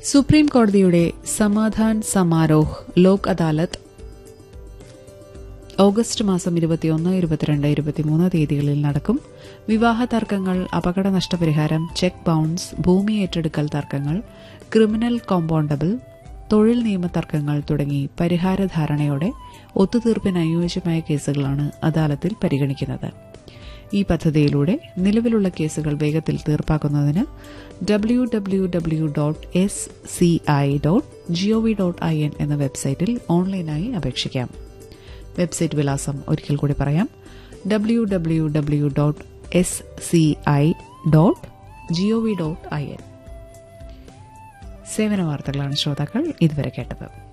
supreme കോടതിയുടെ Samadhan Samaroh Lok Adalat August മാസം ഇരുപത്തിയൊന്ന് ഇരുപത്തിരണ്ട് ഇരുപത്തിമൂന്ന് തീയതികളിൽ നടക്കും വിവാഹ തർക്കങ്ങൾ അപകട നഷ്ടപരിഹാരം ചെക്ക് ബൌൺസ് ഭൂമി ഏറ്റെടുക്കൽ തർക്കങ്ങൾ ക്രിമിനൽ കോമ്പൗണ്ടബിൾ തൊഴിൽ നിയമ തർക്കങ്ങൾ തുടങ്ങി പരിഹാര ധാരണയോടെ ഒത്തുതീർപ്പിന് അനുയോജ്യമായ കേസുകളാണ് അദാലത്തിൽ പരിഗണിക്കുന്നത് ഈ പദ്ധതിയിലൂടെ നിലവിലുള്ള കേസുകൾ വേഗത്തിൽ തീർപ്പാക്കുന്നതിന് W W W dot S C I dot G O V dot I N എന്ന വെബ്സൈറ്റിൽ ഓൺലൈനായി അപേക്ഷിക്കാം വെബ്സൈറ്റ് വിലാസം ഒരിക്കൽ കൂടി പറയാം W W W dot S C I dot G O V dot I N സേവന വാർത്തകളാണ് ശ്രോതാക്കൾ ഇതുവരെ കേട്ടത്